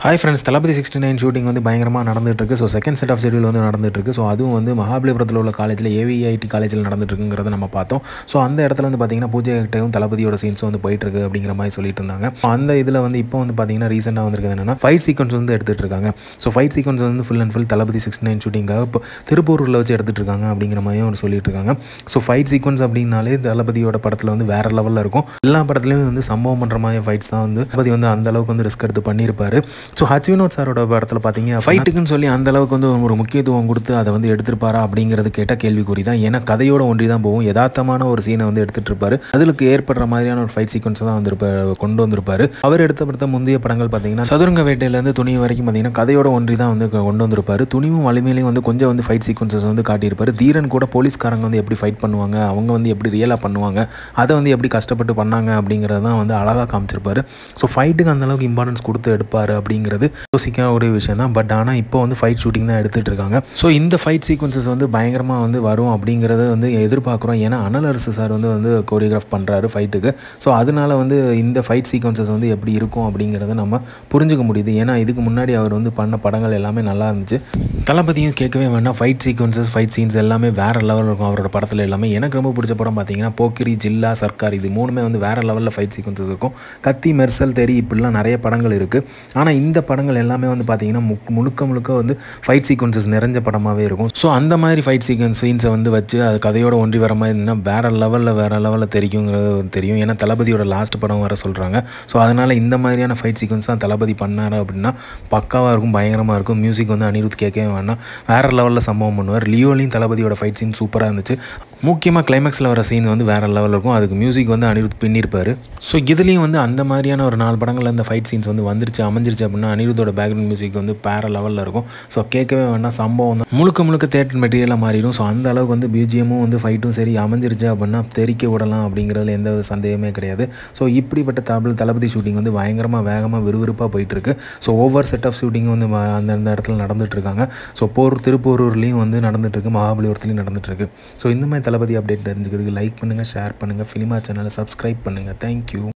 hi friends Thalapathy sixty nine shooting வந்து பயங்கரமாக நடந்துட்டு இருக்கு so second set of schedule வந்து நடந்துட்டு இருக்கு ஸோ அதுவும் வந்து மகாபலிபுரத்தில் உள்ள காலேஜில் ஏவிஐடி காலேஜில் நடந்துட்டு இருக்குங்கிறத நம்ம பார்த்தோம் ஸோ அந்த இடத்துல வந்து பார்த்தீங்கன்னா பூஜை கிட்டையும் தளபதியோட சீன்ஸும் வந்து போயிட்டு இருக்கு அப்படிங்கிற மாதிரி சொல்லிட்டு இருந்தாங்க அந்த இதில் வந்து இப்போ வந்து பார்த்தீங்கன்னா ரீசெண்டாக வந்திருக்குது என்னன்னா ஃபைட் சீக்வன்ஸ் வந்து எடுத்துட்டு இருக்காங்க ஸோ ஃபைட் சீக்வன்ஸ் வந்து full and full Thalapathy sixty nine ஷூட்டிங்காக இப்போ திருப்பூரில் வச்சு எடுத்துட்டு இருக்காங்க அப்படிங்கிற மாதிரியும் அவர் சொல்லிட்டு இருக்காங்க ஸோ ஃபைட் சீக்வன்ஸ் அப்படின்னாலே தளபதியோட படத்தில் வந்து வேற லெவலில் இருக்கும் எல்லா படத்துலையும் வந்து சம்பவம் பண்ணுற மாதிரி ஃபைட்ஸ் தான் வந்து தளபதி வந்து அந்த அளவுக்கு வந்து ரிஸ்க் எடுத்து பண்ணியிருப்பாரு ஸோ ஹச் வினோத் சாரோட படத்தில் பார்த்தீங்க ஃபைட்டுக்குன்னு சொல்லி அந்த அளவுக்கு வந்து ஒரு முக்கியத்துவம் கொடுத்து அதை வந்து எடுத்திருப்பாரா அப்படிங்கிறது கேட்டால் கேள்விக்குறி தான் ஏன்னா கதையோட ஒன்றி தான் போகும் யதார்த்தமான ஒரு சீனை வந்து எடுத்துட்டு இருப்பாரு அதுக்கு ஏற்படுற மாதிரியான ஒரு ஃபைட் சீக்வன்ஸ் தான் வந்து கொண்டு வந்திருப்பாரு அவர் எடுத்த படத்த முந்தைய படங்கள் பார்த்தீங்கன்னா சதுரங்க வேட்டையிலேருந்து துணி வரைக்கும் பார்த்தீங்கன்னா கதையோட ஒன்றி தான் வந்து கொண்டு வந்திருப்பாரு துணிவும் வலிமையிலையும் வந்து கொஞ்சம் வந்து ஃபைட் சீக்வன்சஸ் வந்து காட்டியிருப்பாரு தீரன் கூட போலீஸ்காரங்க வந்து எப்படி ஃபைட் பண்ணுவாங்க அவங்க வந்து எப்படி ரியலாக பண்ணுவாங்க அதை வந்து எப்படி கஷ்டப்பட்டு பண்ணாங்க அப்படிங்கிறது தான் வந்து அழகாக காமிச்சிருப்பாரு ஸோ ஃபைட்டுக்கு அந்த அளவுக்கு இம்பார்ட்டன்ஸ் கொடுத்து எடுப்பார் அப்படிங்கிறது யோசிக்க ஒரு விஷயம் தான் பட் ஆனால் இப்போ வந்து ஃபைட் ஷூட்டிங் தான் எடுத்துகிட்டு இருக்காங்க ஸோ இந்த ஃபைட் சீக்வன்சஸ் வந்து பயங்கரமாக வந்து வரும் அப்படிங்கிறத வந்து எதிர்பார்க்குறோம் ஏன்னா அனல் அரசு சார் வந்து வந்து கோரியோகிராஃப் பண்ணுறாரு ஃபைட்டுக்கு ஸோ அதனால வந்து இந்த ஃபைட் சீக்வன்சஸ் வந்து எப்படி இருக்கும் அப்படிங்கிறத நம்ம புரிஞ்சுக்க முடியுது ஏன்னா இதுக்கு முன்னாடி அவர் வந்து பண்ண படங்கள் எல்லாமே நல்லா இருந்துச்சு தளபதியும் கேட்கவே வேண்டாம் ஃபைட் சீக்வன்சஸ் ஃபைட் சீன்ஸ் எல்லாமே வேறு லெவலில் இருக்கும் அவரோட படத்தில் எல்லாமே எனக்கு ரொம்ப பிடிச்ச படம் பார்த்தீங்கன்னா போக்கிரி ஜில்லா சர்க்கார் இது மூணுமே வந்து வேறு லெவலில் ஃபைட் சீக்வன்சஸ் இருக்கும் கத்தி மெர்சல் தெரி இப்படிலாம் நிறைய படங்கள் இருக்குது ஆனால் இந்த படங்கள் எல்லாமே வந்து பார்த்தீங்கன்னா முக் முழுக்க முழுக்க வந்து ஃபைட் சீக்வன்சஸ் நிறைஞ்ச படமாகவே இருக்கும் ஸோ அந்த மாதிரி ஃபைட் சீக்வன்ஸ் சீன்ஸை வந்து வச்சு அது கதையோட ஒன்றி வர மாதிரி இருந்ததுன்னா வேறு லெவலில் வேறு லெவலில் தெரியுங்கிறது தெரியும் ஏன்னா தளபதியோட லாஸ்ட் படம் வர சொல்கிறாங்க ஸோ அதனால் இந்த மாதிரியான ஃபைட் சீக்வன்ஸ் தான் தளபதி பண்ணார் அப்படின்னா பக்காவாக இருக்கும் பயங்கரமாக இருக்கும் மியூசிக் வந்து அனிருத் கேட்கவே வேணாம் வேறு லெவலில் சம்பவம் பண்ணுவார் லியோலையும் தளபதியோட ஃபைட் சீன் சூப்பராக இருந்துச்சு முக்கியமாக கிளைமேக்ஸில் வர சீன் வந்து வேறு லெவலில் இருக்கும் அதுக்கு மியூசிக் வந்து அனிருத் பின்னிருப்பார் ஸோ இதுலேயும் வந்து அந்த மாதிரியான ஒரு நாலு படங்களில் அந்த ஃபைட் சீன்ஸ் வந்து வந்துருச்சு அமைஞ்சிருச்சு அப்படின்னா அனிருத்தோட பேக்ரவுண்ட் மியூசிக் வந்து வேறு லெவலில் இருக்கும் ஸோ கேட்கவே வேணாம் சம்பவம் தான் முழுக்க முழுக்க தேட்டர் மெட்டீரியலாக மாறிடும் ஸோ அந்த அளவுக்கு வந்து பிஜிஎமும் வந்து ஃபைட்டும் சரி அமைஞ்சிருச்சு அப்படின்னா தெரிக்க விடலாம் அப்படிங்கிறதுல எந்த ஒரு சந்தேகமே கிடையாது ஸோ இப்படிப்பட்ட தளபதி தளபதி ஷூட்டிங் வந்து பயங்கரமாக வேகமாக விறுவிறுப்பாக போயிட்டுருக்கு ஸோ ஒவ்வொரு செட் ஆஃப் ஷூட்டிங் வந்து அந்தந்த இடத்துல நடந்துட்டு இருக்காங்க ஸோ போர் திருப்பூரூர்லேயும் வந்து நடந்துட்டுருக்கு மகாபலிபுரத்துலையும் நடந்துட்டுருக்கு ஸோ இந்த மாதிரி தளபதி அப்டேட் தெரிஞ்சுக்கிறதுக்கு லைக் பண்ணுங்கள் ஷேர் பண்ணுங்கள் ஃபிலிமா சேனலை சப்ஸ்கிரைப் பண்ணுங்கள் தேங்க்யூ